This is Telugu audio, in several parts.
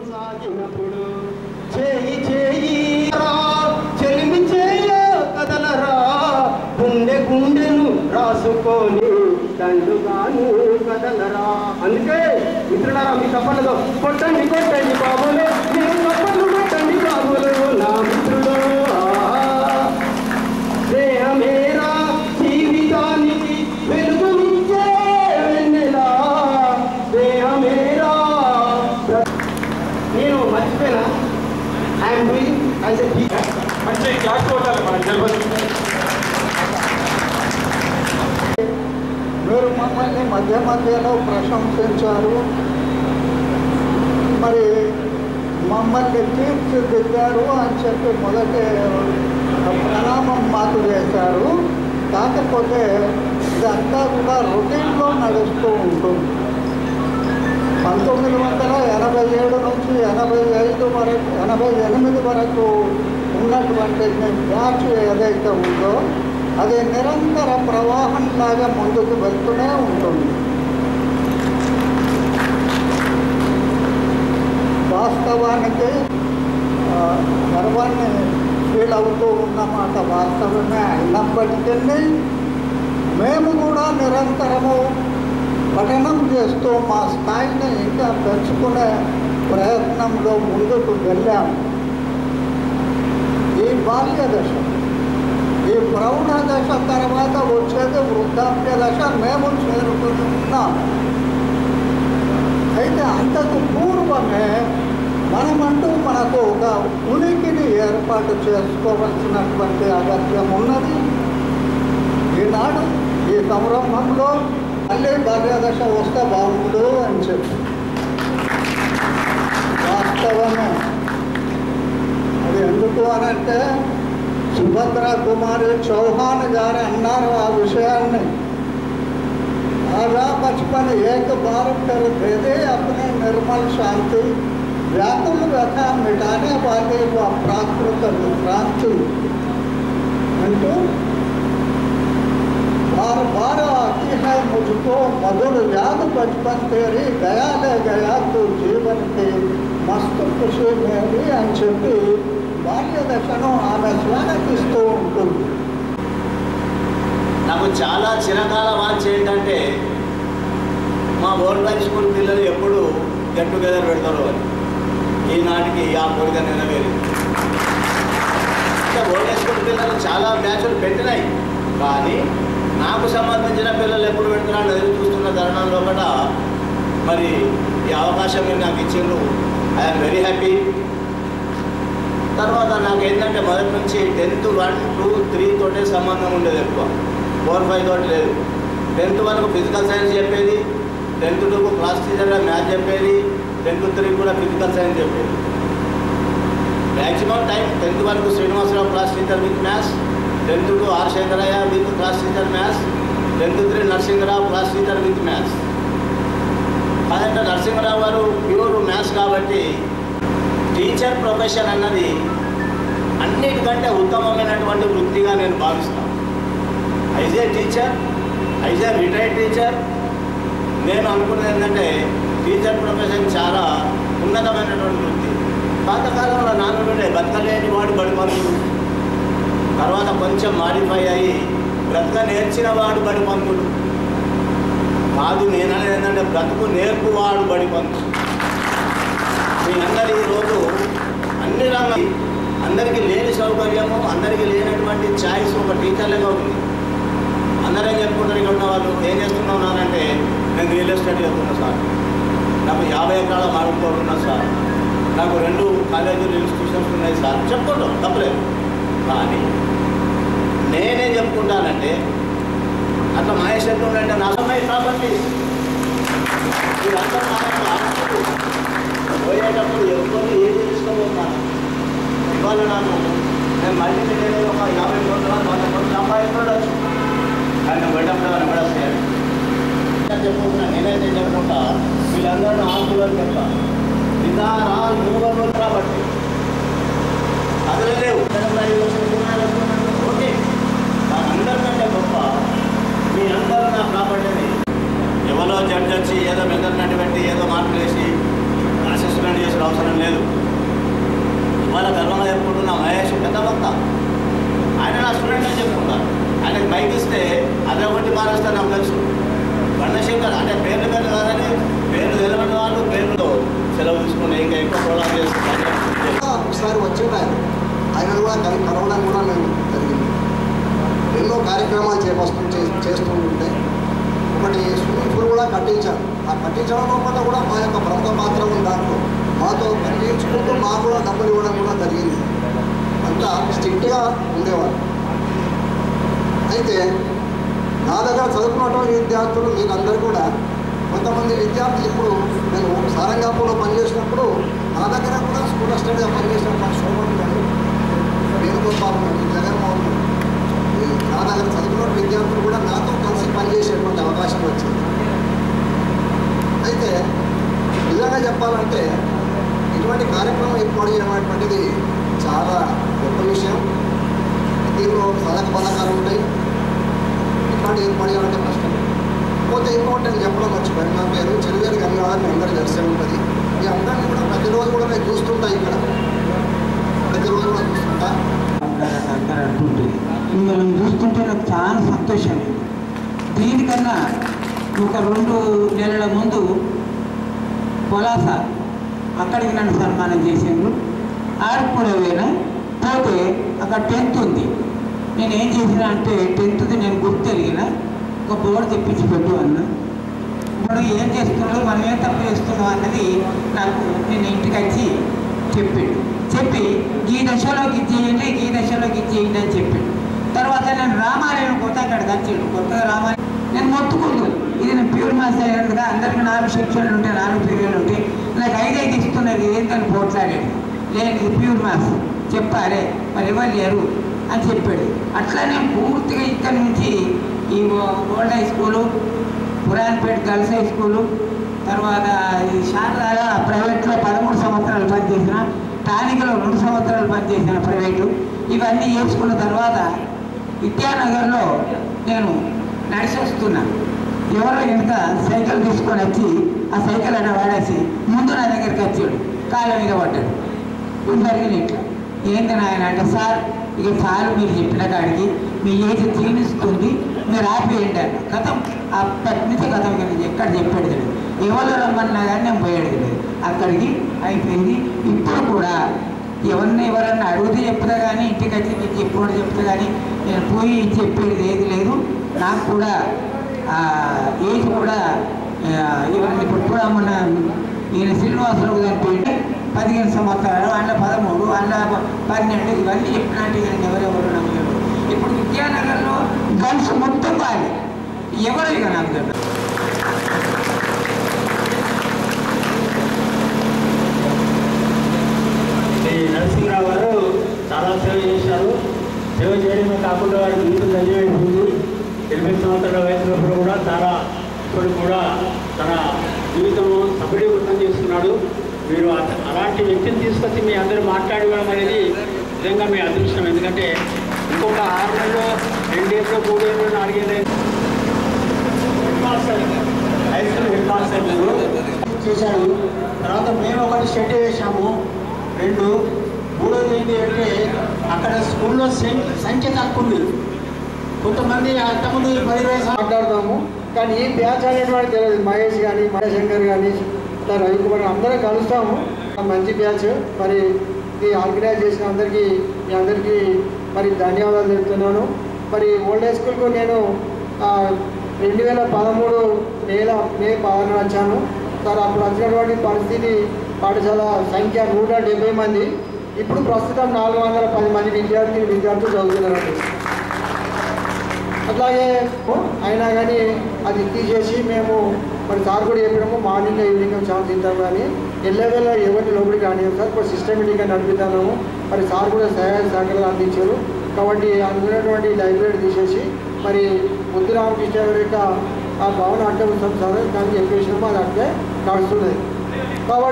సాగినప్పుడు చేయి చేయి రా, చెలిమి చేయ కదలరా గుండె గుండెను రాసుకొని దండుగాను కదలరా అందుకే మిత్రులారా మీ తప్పలేదు కొట్టండి కొట్టండి బాబులు మీరు తప్పలు కొట్టండి బాబులు నా మిత్రుడు స్నేహమేరా జీవితానికి వెలుగునిచ్చే వెన్నెలా స్నేహమేరా నేను మర్చిపోయినా I'm doing as a teacher మంచి క్లాస్ కొట్టాలి మనకు తెలియదు మీరు మమ్మల్ని మధ్య మధ్యలో ప్రశంసించారు మరి మమ్మల్ని తీర్చిదిద్దారు అని చెప్పి మొదటి ప్రణామం మాకు చేశారు కాకపోతే ఇదంతా కూడా రొటీన్లో నడుస్తూ ఉంటుంది పంతొమ్మిది వందల ఎనభై ఏడు నుంచి ఎనభై ఐదు వరకు ఎనభై ఎనిమిది వరకు ఉన్నటువంటి బ్యాచ్ ఏదైతే ఉందో అది నిరంతర ప్రవాహంలాగా ముందుకు వెళ్తూనే ఉంటుంది వాస్తవానికి ఆ, గర్వాన్ని ఫీల్ అవుతూ ఉన్నమాట వాస్తవమే అయినప్పటికీ మేము కూడా నిరంతరము పఠనం చేస్తూ మా స్థాయిని ఇంకా పెంచుకునే ప్రయత్నంలో ముందుకు వెళ్ళాము ఈ బాల్య దశ ఈ ప్రౌఢ దశ తర్వాత వచ్చేది వృద్ధాప్య దశ మేము చేరుకుని ఉన్నాం అయితే అంతకు పూర్వమే మనమంటూ మనకు ఒక ఉనికిని ఏర్పాటు చేసుకోవాల్సినటువంటి అగత్యం ఉన్నది ఈనాడు ఈ సంరంభంలో మళ్ళీ భార్యాదశ వస్తే బాగుండు అని చెప్పి వాస్తవమే అది ఎందుకు అనంటే సుభద్ర కుమారి చౌహాన్ గారు అన్నారు ఆ విషయాన్ని आजा बचपन एक बार कर दे दे अपने निर्मल शांति व्याकुल व्यथा मिटाने वाले वो प्राकृत विक्रांति अंटू बार बार आती है मुझको मधुर याद बचपन तेरी गया ले गया तू जीवन की మస్తు ఖుషి మేరీ అని చెప్పి బాల్య దశను ఆమె స్వాగతిస్తూ ఉంటుంది నాకు చాలా చిరకాల వాంఛ ఏంటంటే మా ఓల్డ్ హై స్కూల్ పిల్లలు ఎప్పుడు గెట్ టుగెదర్ పెడతారు అని ఈనాటికి ఆ కోరిక నెరవేరి ఇంకా ఓల్డ్ హై స్కూల్ పిల్లలు చాలా బ్యాచ్లు పెట్టినాయి కానీ నాకు సంబంధించిన పిల్లలు ఎప్పుడు పెడుతున్నారని ఎదురు చూస్తున్న తరుణంలో కూడా మరి ఈ అవకాశం మీరు నాకు ఇచ్చిండ్రు ఐఎమ్ వెరీ హ్యాపీ తర్వాత నాకు ఏంటంటే మొదటి నుంచి టెన్త్ వన్ టూ త్రీ తోటే సంబంధం ఉండేది ఎక్కువ ఫోర్ ఫైవ్ తోటి లేదు టెన్త్ వరకు ఫిజికల్ సైన్స్ చెప్పేది టెన్త్ టూకు క్లాస్ టీచర్గా మ్యాథ్స్ చెప్పేది టెన్త్ త్రీ కూడా ఫిజికల్ సైన్స్ చెప్పేది మ్యాక్సిమం టైం టెన్త్ వరకు Srinivasarao class teacher with maths tenth two R Shankaraiah with class teacher maths tenth three Narasimharao class teacher with maths అదంటే నరసింహరావు గారు ప్యూర్ మ్యాథ్స్ కాబట్టి టీచర్ ప్రొఫెషన్ అన్నది అన్నిటికంటే ఉత్తమమైనటువంటి వృత్తిగా నేను భావిస్తాను is a teacher is a retired teacher నేను అనుకున్నది ఏంటంటే టీచర్ ప్రొఫెషన్ చాలా ఉన్నతమైనటువంటి వృత్తి పాతకాలంలో నాన్నుండే బతకలేని వాడు బడిపంతుడు తర్వాత కొంచెం మాడిఫై అయ్యి బ్రతక నేర్చిన వాడు బడిపంతుడు కాదు నేననేది ఏంటంటే బ్రతుకు నేర్పువాడు బడిపంతుడు మీ అందరి ఈరోజు అన్ని రంగాలు అందరికీ లేని సౌకర్యము అందరికీ లేనటువంటి ఛాయిస్ ఒక టీచర్లుగా ఉంది అందరూ ఏం చెప్పుకుంటారు ఇక్కడ ఉన్న వాళ్ళు ఏం చేస్తున్నావు నానంటే నేను రియల్ ఎస్టేట్ చేస్తున్నా సార్ నాకు యాభై ఎకరాల మామిడి తోట ఉన్నా సార్ నాకు రెండు కాలేజీలు ఇన్స్టిట్యూషన్స్ ఉన్నాయి సార్ చెప్పుకుంటాం తప్పలేదు కానీ నేనేం చెప్పుకుంటానంటే అట్లా మహేష్ ఎంత ఉందంటే నా సమయ ప్రాపర్టీ మీరంతా నా యొక్క ఆస్తులు. పోయేటప్పుడు ఎవరు ఏది తీసుకోబోతున్నాను ఇవాళ నాకు నేను మళ్ళీ నేను ఒక యాభై కోట్ల వంద కోట్లు సంపాదించవచ్చు కానీ వెళ్ళినప్పుడు అని కూడా వస్తాయి చెప్పుకుంటున్నా నేనైతే చెప్పుకుంటా వీళ్ళందరూ ఆస్తులు చెప్తా విధారా యువకులు కాబట్టి అదే లేవు ఓకే అందరికంటే గొప్ప మీ అందరూ నా ప్రాపర్టీని ఎవరో జడ్జి వచ్చి ఏదో మెదడినటువంటి ఏదో మార్పులు వేసి అసెస్మెంట్ చేసి అవసరం లేదు ఇవాళ గర్వంగా చెప్పుకుంటున్న మహేష్ పెద్ద భక్త ఆయన నా స్టూడెంట్ అని చెప్పుకుంటారు ఆయనకి బైక్ ఇస్తే అదే ఒకటి మారేస్తే నాకు తెలుసు బండశంకర్ అంటే పేర్లు పేర్లు కాదని పేర్లు తెలియని వాళ్ళు పేర్లతో సెలవు తీసుకుని ఇంకా ఎక్కువ ప్రోగ్రామ్ చేస్తున్నారు ఒకసారి వచ్చిండు ఆయన ఆయన కూడా కలి కలవడం కూడా నేను జరిగింది ఎన్నో కార్యక్రమాలు చేపస్తూ చే- చేస్తూ ఉంటే ఒకటి స్విమ్మింగ్ పూల్ కూడా కట్టించాను ఆ కట్టించడం లోపల కూడా మా యొక్క ప్రముఖ పాత్ర ఉంది దాంట్లో మాతో పనిచేయించుకుంటూ మాకు కూడా డబ్బులు ఇవ్వడం కూడా జరిగింది అంతా స్ట్రిక్ట్గా ఉండేవాడు అయితే నా దగ్గర చదువుకున్నటువంటి విద్యార్థులు మీరందరూ కూడా కొంతమంది విద్యార్థులు ఇప్పుడు నేను సారంగాపూర్లో పనిచేసినప్పుడు నా దగ్గర కూడా స్కూల్ అసిస్టెంట్గా పనిచేసిన మా శోభన్ గారు వేణుగోపాల్ గారు జగన్మోహన్ గారు ఈ నా దగ్గర చదువుకున్న విద్యార్థులు కూడా నాతో కలిసి పనిచేసేటువంటి అవకాశం వచ్చింది అయితే నిజంగా చెప్పాలంటే ఇటువంటి కార్యక్రమం ఏర్పాటు చేయడం చాలా గొప్ప విషయం దీనిలో పథక పథకాలు ఉంటాయి ఇట్లాంటి ఏర్పాటు చేయాలంటే కష్టం పోతే ఇంకోటి నేను చెప్పడం మర్చిపోయాను నా పేరు చెరువేరు గంగాధర్ మీ అందరూ తెలిసే ఉంటుంది మీ అందరినీ కూడా ప్రతిరోజు కూడా నేను చూస్తుంటా ఇక్కడ ప్రతిరోజు కూడా చూస్తుంటా అందరూ అంటుంటుంది మిమ్మల్ని చూస్తుంటే నాకు చాలా సంతోషం దీనికన్నా ఒక రెండు నెలల ముందు పొలాస అక్కడికి నన్ను సన్మానం చేసిండ్రు ఆడికి కూడా పోయినా పోతే అక్కడ టెన్త్ ఉంది నేను ఏం చేసిన అంటే టెన్త్ది నేను గుర్తెరిగిన ఒక బోర్డు తెప్పించి పెట్టు అన్నా ఇప్పుడు ఏం చేస్తున్నాడు మనం ఏం తప్పు చేస్తున్నాం అన్నది నాకు నేను ఇంటికి వచ్చి చెప్పిండు చెప్పి ఈ దశలోకి ఇచ్చేయండి ఈ దశలోకి ఇచ్చేయండి అని చెప్పిండు తర్వాత నేను రామాలయం కొత్త అక్కడికి వచ్చిండు కొత్తగా రామాలయం నేను మొత్తుకుందు ఇది నేను ప్యూర్ మాస్ అయినట్టుగా అందరికి నాలుగు సెక్షన్లు ఉంటాయి నాలుగు పీరియడ్లు ఉంటాయి నాకు ఐదైదు ఇస్తున్నది ఏంటని పోట్లాడేది లేదు ఇది ప్యూర్ మాస్ చెప్పారే మరి ఎవరు లేరు అని చెప్పాడు అట్లానే పూర్తిగా ఇక్కడి నుంచి ఈ old high school Puranapeta girls high school తర్వాత ఈ శారదాల ప్రైవేట్లో పదమూడు సంవత్సరాలు పనిచేసిన టానికలో రెండు సంవత్సరాలు పనిచేసిన ప్రైవేటు ఇవన్నీ చేసుకున్న తర్వాత విద్యానగర్లో నేను నడిచి వస్తున్నా ఎవరో వెనుక సైకిల్ తీసుకొని వచ్చి ఆ సైకిల్ అన్న వాడేసి ముందు నా దగ్గరికి వచ్చాడు కాళ్ళ మీద పడ్డాడు ఇప్పుడు జరిగిన ఇట్లా ఏంటి నాయన అంటే సార్ ఇక చాలు మీరు చెప్పిన కాడికి మీ ఏజ్ క్షీణిస్తుంది మీరు ఆపేయండి అన్న కథం అప్పటి నుంచి కథం నేను ఎక్కడ చెప్పాడు తెలియదు ఎవరు రమ్మన్నా కానీ నేను పోయాడు తెలియదు అక్కడికి అయిపోయింది ఇప్పుడు కూడా ఎవరిని ఎవరన్నా అడిగితే చెప్తా కానీ ఇంటికి వచ్చి మీకు చెప్పుడు చెప్తా కానీ నేను పోయి చెప్పేది ఏది లేదు నాకు కూడా ఆ, ఏజ్ కూడా ఆ, ఎవరిని ఇప్పుడు కూడా మన ఈయన శ్రీనివాసరావు గారి పేరు పదిహేను సంవత్సరాలు అందులో పదమూడు అందులో పన్నెండు ఇవన్నీ చెప్పినట్టు ఈయన ఎవరెవరు నాకు తెలియదు ఇప్పుడు విద్యానగర్లో గర్ల్స్ మొత్తం కాదు ఎవరు ఇక నాకు తెలియదు ఈ నరసింహరావు గారు చాలా సేవ చేశారు సేవ చేయడమే కాకుండా వారి జీవితం ధన్యమైంది ఎనిమిది సంవత్సరాల వయసులో కూడా చాలా ఇప్పుడు కూడా తన జీవితం సఫలీకృతం చేసుకున్నాడు మీరు అత- అలాంటి వ్యక్తిని తీసుకొచ్చి మీ అందరూ మాట్లాడడం అనేది నిజంగా మీ అదృష్టం ఎందుకంటే ఇంకొక ఆరు నెలలో రెండేళ్ళు మూడేళ్ళు నాలుగేళ్ళు headmaster high school headmaster మీరు చేశాడు తర్వాత మేము ఒకటి షెడ్ వేసాము రెండు మూడోది ఏంటి అంటే అక్కడ స్కూల్లో సం- సంఖ్య తక్కువ ఉంది కొంతమంది అంతకుముందు పది ఇరవై సంవత్సరాలు మాట్లాడదాము కానీ ఈ బ్యాచ్ అనేటువంటి తెలియదు మహేష్ కానీ మహేష్ శంకర్ కానీ ఇట్లా రవికుమార్ అందరం కలుస్తాము ఆ మంచి బ్యాచ్ మరి ఇది ఆర్గనైజ్ చేసిన అందరికీ మీ అందరికీ మరి ధన్యవాదాలు చెప్తున్నాను మరి ఓల్డ్ హై స్కూల్కు నేను ఆ, రెండు వేల పదమూడు మేల మే పదహారు వచ్చాను సార్ అప్పుడు వచ్చినటువంటి పరిస్థితి పాఠశాల సంఖ్య నూట డెబ్బై మంది ఇప్పుడు ప్రస్తుతం నాలుగు వందల పది మంది విద్యార్థి విద్యార్థులు చదువుతున్నారండి అట్లాగే అయినా కానీ అది తీసేసి మేము మరి సార్ కూడా చెప్పినాము మార్నింగ్ ఈవినింగ్ ఛాన్స్ ఇద్దాం కానీ ఎల్లవేళ ఎవరిని లోపలికి రానియం సార్ ఇప్పుడు సిస్టమేటిక్గా నడిపిద్దాము మరి సార్ కూడా సహాయ సహకారాలు అందించారు కాబట్టి అందులోటువంటి లైబ్రరీ తీసేసి మరి ముద్దు రామకృష్ణ గారి యొక్క ఆ భవనం అంటే ఉంటాం సార్ కానీ చెప్పేసినాము అది అంటే నడుస్తున్నది కాబట్టి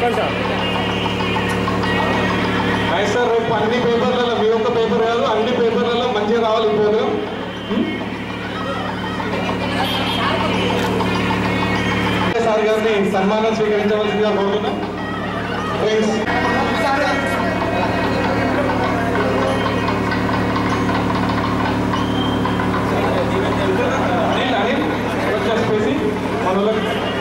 అయితే సార్ రేపు అన్ని పేపర్లలో మీ ఒక్క పేపర్ కాదు అన్ని పేపర్లలో మంచిగా రావాలి ఈ ప్రోగ్రామ్ సార్ గారిని సన్మానం స్వీకరించవలసిందిగా కోరుతున్నాం థ్యాంక్స్ అనిల్ అనిల్ వచ్చేసి మనలో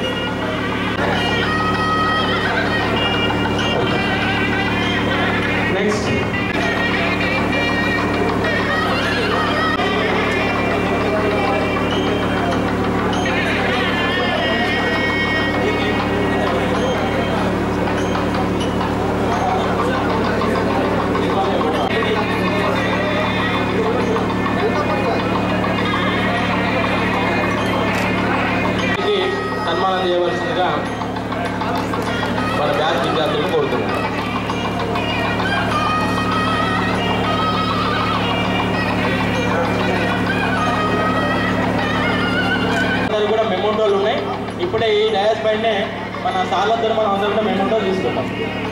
నెక్స్ట్ ఇది సన్మానం చేయవలసిందిగా మన బ్యాచ్ విద్యార్థులను కోరుతున్నాం అందరూ కూడా మెమోటోలు ఉన్నాయి ఇప్పుడే ఈ డయాస్ పైనే మన సార్లతో మనం అందరం కూడా మెమోటోలు తీసుకుంటాం